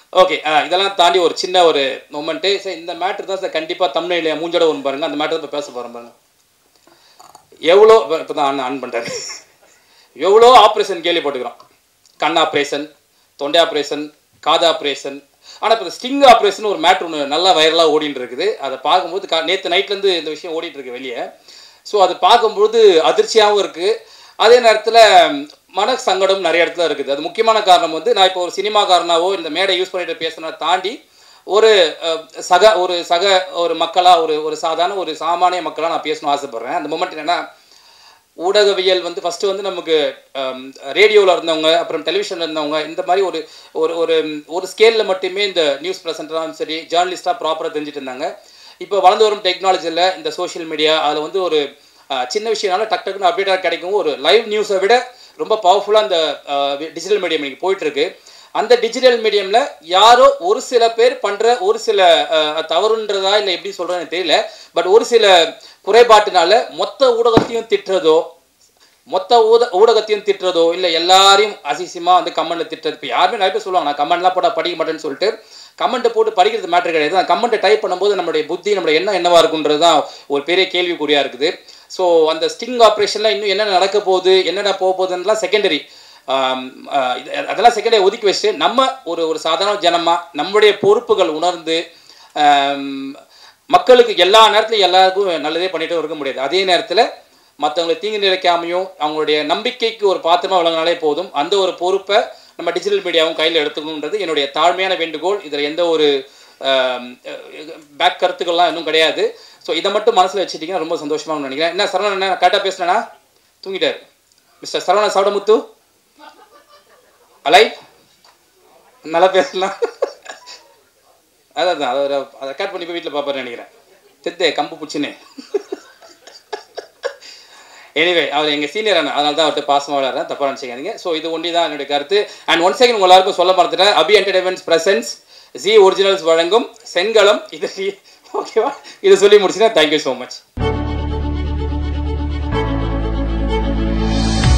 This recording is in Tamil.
ஓகே இதெல்லாம் தாண்டி ஒரு சின்ன ஒரு மொமெண்ட்டு சார் இந்த மேட்ரு தான் சார் கண்டிப்பாக தமிழ்நிலைய மூஞ்சோட ஒன்று பாருங்க அந்த மேட்ரு தான் பேச போகிறேன் பாருங்க எவ்வளோ இப்போ தான் ஆன் ஆன் பண்ணுறாரு எவ்வளோ ஆப்ரேஷன் கேள்விப்பட்டுக்கிறோம் கண் ஆப்ரேஷன் தொண்டை ஆப்ரேஷன் காது ஆப்ரேஷன் ஆனால் இப்போ ஸ்டிங் ஆப்ரேஷன் ஒரு மேட்ரு ஒன்று நல்லா வைரலாக ஓடிட்டு இருக்குது அதை பார்க்கும்போது கா நேற்று நைட்லேருந்து இந்த விஷயம் ஓடிட்டு இருக்கு வெளியே ஸோ அது பார்க்கும்போது அதிர்ச்சியாகவும் இருக்குது அதே நேரத்தில் மன சங்கடம் நிறைய இடத்துல இருக்குது அது முக்கியமான காரணம் வந்து நான் இப்போ ஒரு சினிமாக்காரனாவோ இந்த மேடை யூஸ் பண்ணிட்டு பேசுனா தாண்டி ஒரு அஹ், சக ஒரு சக ஒரு மக்களாக ஒரு ஒரு சாதாரண ஒரு சாமானிய மக்களாக நான் பேசணும்னு ஆசைப்பட்றேன் அந்த மொமெண்ட் என்னென்னா ஊடகவியல் வந்து ஃபஸ்ட்டு வந்து நமக்கு ரேடியோவில் இருந்தவங்க அப்புறம் டெலிவிஷனில் இருந்தவங்க இந்த மாதிரி ஒரு ஒரு ஒரு ஒரு ஸ்கேலில் மட்டுமே இந்த நியூஸ் ப்ரெசென்டராகவும் சரி ஜேர்னலிஸ்ட்டாக ப்ராப்பராக தெரிஞ்சுட்டு இருந்தாங்க இப்போ வளர்ந்து வரும் டெக்னாலஜியில் இந்த சோஷியல் மீடியா அதில் வந்து ஒரு அஹ், சின்ன விஷயம்னால டக் டக்குன்னு அப்டேட்டாக கிடைக்கும் ஒரு லைவ் நியூஸை விட ரொம்ப பவர்ஃபுல்லாக அந்த டிஜிட்டல் மீடியம் இன்னைக்கு போயிட்டுருக்கு அந்த டிஜிட்டல் மீடியமில் யாரோ ஒரு சில பேர் பண்ணுற ஒரு சில அஹ், தவறுன்றதா இல்லை எப்படி சொல்கிறேன்னு எனக்கு தெரியல பட் ஒரு சில குறைபாட்டினால மொத்த ஊடகத்தையும் திட்டுறதோ மொத்த ஊட ஊடகத்தையும் திட்டுறதோ இல்லை எல்லாரையும் அசிசியமாக வந்து கமெண்ட்டில் திட்டுறது இப்போ யாருமே நிறைய பேர் சொல்லுவாங்க நான் கமெண்ட்லாம் போட்டால் படிக்க மாட்டேன்னு சொல்லிட்டு கமெண்ட்டை போட்டு படிக்கிறது மேட்டர் கிடையாது அந்த கமெண்ட்டை டைப் பண்ணும்போது நம்மளுடைய புத்தி நம்மளுடைய எண்ணம் என்னவா இருக்குன்றது தான் ஒரு பெரிய கேள்விக்குறியாக இருக்குது ஸோ அந்த ஸ்டிங் ஆப்ரேஷனில் இன்னும் என்னென்ன நடக்க போகுது என்னென்ன போக போகுதுன்றலாம் செகண்டரி அதெல்லாம் செகண்டரி ஒதுக்கி வச்சுட்டு நம்ம ஒரு ஒரு சாதாரண ஜனமாக நம்முடைய பொறுப்புகள் உணர்ந்து ஆம், மக்களுக்கு எல்லா நேரத்துலையும் எல்லாருக்கும் நல்லதே பண்ணிட்டு இருக்க முடியாது அதே நேரத்தில் மற்றவங்களை தீங்கு நிலைக்காமையும் அவங்களுடைய நம்பிக்கைக்கு ஒரு பாத்திரமா விளங்கினாலே போதும் அந்த ஒரு பொறுப்பை நம்ம டிஜிட்டல் மீடியாவும் கையில் எடுத்துக்கணுன்றது என்னுடைய தாழ்மையான வேண்டுகோள் இதில் எந்த ஒரு பேக் கருத்துக்கள்லாம் இன்னும் கிடையாது ஸோ இதை மட்டும் மனசில் வச்சுட்டிங்கன்னா ரொம்ப சந்தோஷமாக நினைக்கிறேன் என்ன சரவணன் என்ன கரெக்டாக பேசுனேனா தூங்கிட்டார் மிஸ்டர் சரவணன் சாவடமுத்து அலை நல்லா பேசலாம் அதான் அதான் அதை அதை கட் பண்ணி போய் வீட்டில் பார்ப்பாருன்னு நினைக்கிறேன் தித்தே கம்பு புச்சுன்னு எனிவே அவர் எங்கள் சீனியர் அண்ணன் அதனால தான் அவர்கிட்ட பாசமாக விளையாடுறேன் தப்பாக நினச்சிக்காதீங்க ஸோ இது ஒன்றி தான் என்னுடைய கருத்து அண்ட் ஒன் செகண்ட் உங்க எல்லாருக்கும் சொல்ல மறந்துட்டேன் Abhi entertainments presents Zee originals வழங்கும் செங்கலம் இது ஓகேவா இதை சொல்லி முடிச்சுன்னா தேங்க்யூ ஸோ மச்